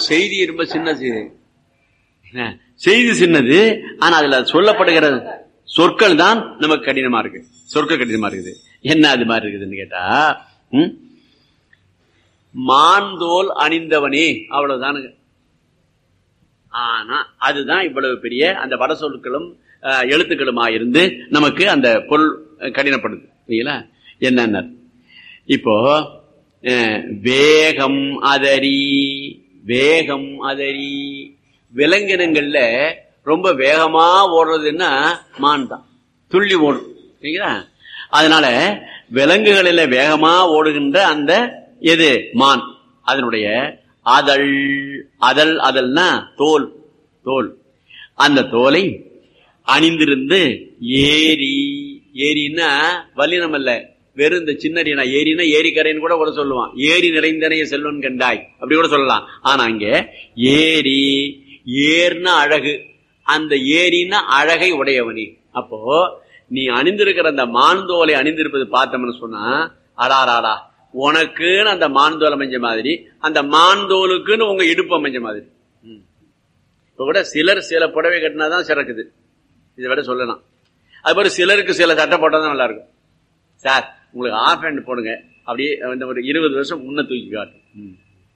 செய்தி ரொம்ப சின்ன செய்தி என்ன? செய்தி சின்னது ஆனா அதுல சொல்லப்படுகிற சொற்கள் தான் நமக்கு கடினமா இருக்கு சொற்கள் கடினமா இருக்குது என்ன அது மாதிரி இருக்குதுன்னு கேட்டா ம்? மான்தோல் அணிந்தவனே அவ்வளவுதானுங்க ஆனா அதுதான் இவ்வளவு பெரிய அந்த வட சொற்களும் அஹ், எழுத்துக்களுமா இருந்து நமக்கு அந்த பொருள் அஹ், கடினப்படுது சரிங்களா என்னென்ன இப்போ அஹ், வேகம் அதரி வேகம் அதரி விலங்கினங்கள்ல ரொம்ப வேகமா ஓடுறதுன்னா மான் தான் துள்ளி ஓடும் சரிங்களா அதனால விலங்குகளில வேகமா ஓடுகின்ற அந்த எது மான் அதனுடைய அதழ் அதழ் அதழ்னா தோல் தோல் அந்த தோலை அணிந்திருந்து ஏரி ஏரின்னா வல்லினம் அல்ல வெறும் இந்த சின்னரினா ஏரினா ஏரிக்கரைன்னு கூட கூட சொல்லுவான் ஏரி நிறைந்தனைய செல்வன் கண்டாய் அப்படி கூட சொல்லலாம் ஆனா இங்க ஏரி ஏர்னா அழகு அந்த ஏரின்னா அழகை உடையவனே அப்போ நீ அணிந்திருக்கிற அந்த மான்தோலை அணிந்திருப்பது பார்த்தோம்னு சொன்னா அடாராடா உனக்குன்னு அந்த மான்தோல் அமைஞ்ச மாதிரி அந்த மான்தோலுக்குன்னு உங்க இடுப்பு அமைஞ்ச மாதிரி ம். இப்ப கூட சிலர் சில புடவை கட்டினாதான் சிறக்குது இதை விட சொல்லலாம் அது மாதிரி சிலருக்கு சில சட்டை போட்டா தான் நல்லா இருக்கும் சார் உங்களுக்கு ஆஃப் ஹேண்ட் போடுங்க அப்படியே இந்த ஒரு இருபது வருஷம் முன்ன தூக்கி காட்டும் ம்.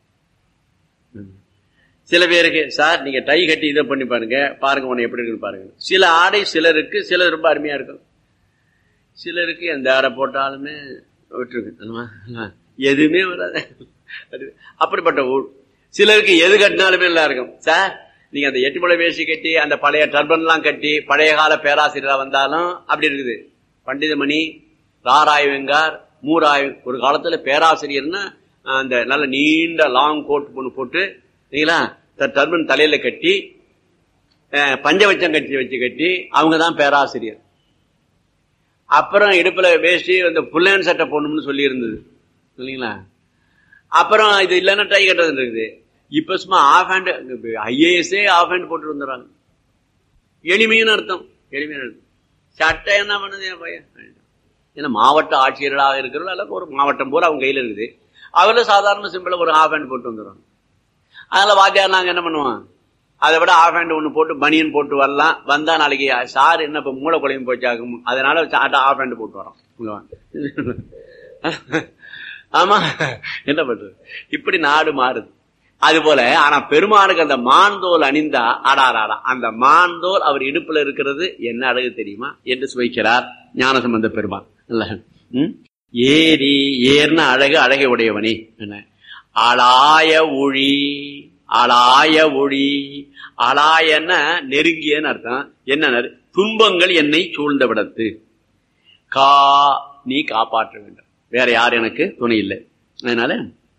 ம். சில பேருக்கு சார் நீங்க டை கட்டி இதை பண்ணி பாருங்க பாருங்க உன்னை எப்படி இருக்குன்னு பாருங்க சில ஆடை சிலருக்கு சிலர் ரொம்ப அருமையா இருக்கும் சிலருக்கு எந்த ஆடை போட்டாலுமே விட்டுருக்கு அல்லவா? அல்லவா? எதுவுமே வராது அது அப்படிப்பட்ட ஊர் சிலருக்கு எது கட்டினாலுமே நல்லா இருக்கும் சார் நீங்க அந்த எட்டு முளை வேஷ்டி கட்டி அந்த பழைய டர்பன் எல்லாம் கட்டி பழைய கால பேராசிரியரா வந்தாலும் அப்படி இருக்குது பண்டிதமணி ராராய் வெங்கார் மூராய் ஒரு காலத்துல பேராசிரியர்னா அந்த நல்ல நீண்ட லாங் கோட் ஒன்று போட்டு சரிங்களா டர்பன் தலையில கட்டி அஹ், பஞ்சவச்சம் கட்டி வச்சு கட்டி அவங்க தான் பேராசிரியர் அப்புறம் இடுப்புல வேஷ்டி அந்த புல்லன் சட்டை போடணும்னு சொல்லி இருந்தது இல்லைங்களா அப்புறம் இது இல்லைன்னா டை கட்டுறது இருக்குது இப்ப சும்மா ஆஃப் ஹேண்ட் ஐஏஎஸ்ஏ ஆஃப் ஹேண்ட் போட்டு வந்துடுறாங்க எளிமையான அர்த்தம் எளிமையான அர்த்தம் சட்டை என்ன பண்ணுது என் பையன் ஏன்னா மாவட்ட ஆட்சியர்களாக இருக்கிறவங்க அல்ல ஒரு மாவட்டம் பூரா அவங்க கையில இருக்குது அவர்ல சாதாரண சிம்பிளா ஒரு ஆஃப் ஹேண்ட் போட்டு வந்துடுறாங்க அதனால வாத்தியார் நாங்க என்ன பண்ணுவோம் அதை விட ஆஃப் ஹேண்ட் ஒன்று போட்டு பனியன் போட்டு வரலாம் வந்தா நாளைக்கு சார் என்ன இப்ப மூளை குழம்பு போச்சாகும் அதனால ஆஃப் ஹேண்ட் போட்டு வரோம் இங்க வாங்க. ஆமா என்ன பண்றது இப்படி நாடு மாறுது அது போல ஆனா பெருமானுக்கு அந்த மான்தோல் அணிந்தா ஆடாராடா அந்த மான்தோல் அவர் இடுப்புல இருக்கிறது என்ன அழகு தெரியுமா என்று சுவைக்கிறார் ஞானசம்பந்த பெருமான் இல்ல ம்? ஏரி ஏர்ன அழகு அழகை உடையவனே என்ன ஆளாய ஒளி ஆளாய ஒளி ஆளாயன்னா நெருங்கியன்னு அர்த்தம் என்ன துன்பங்கள் என்னை சூழ்ந்த விடத்து கா நீ காப்பாற்ற வேண்டும் வேற யார் எனக்கு துணை இல்லை அதனால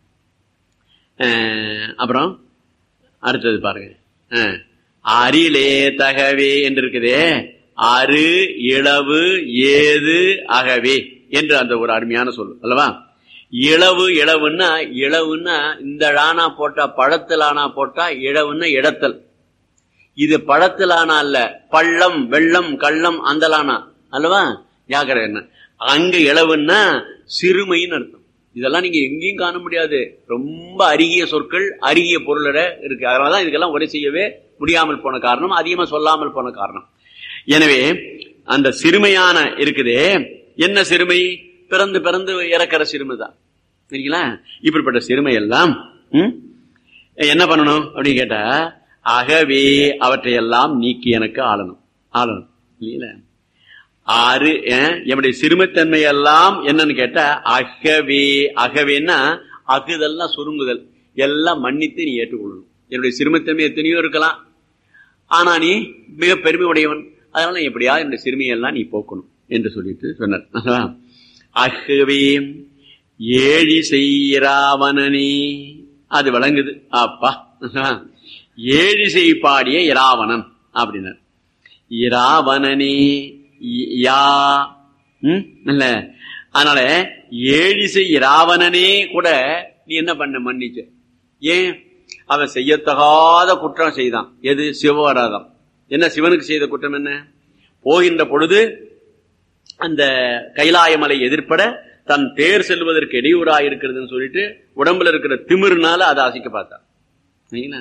அஹ், அப்புறம் அடுத்தது பாருங்க அஹ், அரிலே தகவே என்று இருக்குதே அரு இளவு ஏது அகவே என்று அந்த ஒரு அருமையான சொல் அல்லவா இளவு இளவுன்னா இளவுன்னா இந்த ழானா போட்டா பழத்தில் ஆனா போட்டா இளவுன்னா இடத்தல் இது பழத்திலானா அல்ல பள்ளம் வெள்ளம் கள்ளம் அந்தலானா அல்லவா ஜாக்கிரதை என்ன அங்க இளவுன்னா சிறுமைன்னு அர்த்தம் இதெல்லாம் நீங்க எங்கேயும் காண முடியாது ரொம்ப அருகிய சொற்கள் அருகிய பொருளோட இருக்கு அதனாலதான் இதுக்கெல்லாம் உரை செய்யவே முடியாமல் போன காரணம் அதிகமா சொல்லாமல் போன காரணம் எனவே அந்த சிறுமையான இருக்குதே என்ன சிறுமை பிறந்து பிறந்து இறக்கிற சிறுமை தான் சரிங்களா இப்படிப்பட்ட சிறுமை எல்லாம் ம், என்ன பண்ணணும் அப்படின்னு கேட்டா அகவே அவற்றையெல்லாம் நீக்கி எனக்கு ஆளணும் ஆளணும் இல்லைங்களா ஆறு அஹ், என்னுடைய சிறுமைத்தன்மை எல்லாம் என்னன்னு கேட்டா அகவே அகவேன்னா அகுதெல்லாம் சுருங்குதல் எல்லாம் மன்னித்து நீ ஏற்றுக்கொள்ளணும் என்னுடைய சிறுமைத்தன்மை எத்தனையோ இருக்கலாம் ஆனா நீ மிக பெருமை உடையவன் அதனால நீ எப்படியா என்னுடைய சிறுமையெல்லாம் நீ போக்கணும் என்று சொல்லிட்டு சொன்னார் அல்லவா? அகவே ஏழி செய்ராவணனே அது விளங்குது அப்பா அல்லவா? ஏழிசை பாடிய இராவணன் அப்படின்னார் இராவணனே இ- யா ம்? இல்ல அதனால ஏழிசை இராவணனே கூட நீ என்ன பண்ண மன்னிச்ச ஏன் அவன் செய்யத்தகாத குற்றம் செய்தான் எது சிவவராதம் என்ன சிவனுக்கு செய்த குற்றம் என்ன போகின்ற பொழுது அந்த கைலாயமலை எதிர்ப்பட தன் தேர் செல்வதற்கு இடையூறாக இருக்கிறதுன்னு சொல்லிட்டு உடம்புல இருக்கிற திமிருனால அதை அசைக்க பார்த்தான் சரிங்களா?